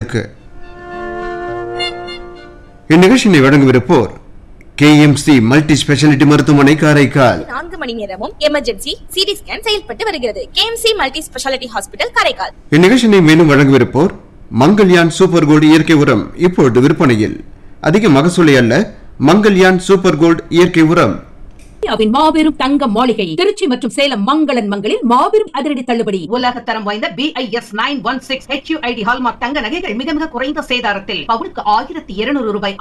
ஐந்துக்கு இந்நிகழ்ச்சியினை வழங்கவிருப்போர் KMC multi speciality மருத்துவமனை காரைக்கால் நான்கு மணி நேரமும் எமர்ஜென்சி சிடி ஸ்கேன் செயல்பட்டு வருகிறது KMC multi speciality hospital Karaikal இந்நிகழ்ச்சியினை மேலும் வழங்கவிருப்போர் மங்கல்யான் சூப்பர் கோல்டு இயற்கை உரம் இப்பொழுது விற்பனையில் அதிக மகசூலை அல்ல மங்கல்யான் சூப்பர் கோல்டு இயற்கை உரம் இந்தியாவின் மாபெரும் தங்க மாளிகை திருச்சி மற்றும் சேலம் மங்களன் மங்களில் மாபெரும் அதிரடி தள்ளுபடி உலக தரம் வாய்ந்த BIS nine one six HUID hallmark தங்க நகைகள் மிக மிக குறைந்த சேதாரத்தில் பவுனுக்கு ஆயிரத்தி இருநூறு ரூபாய்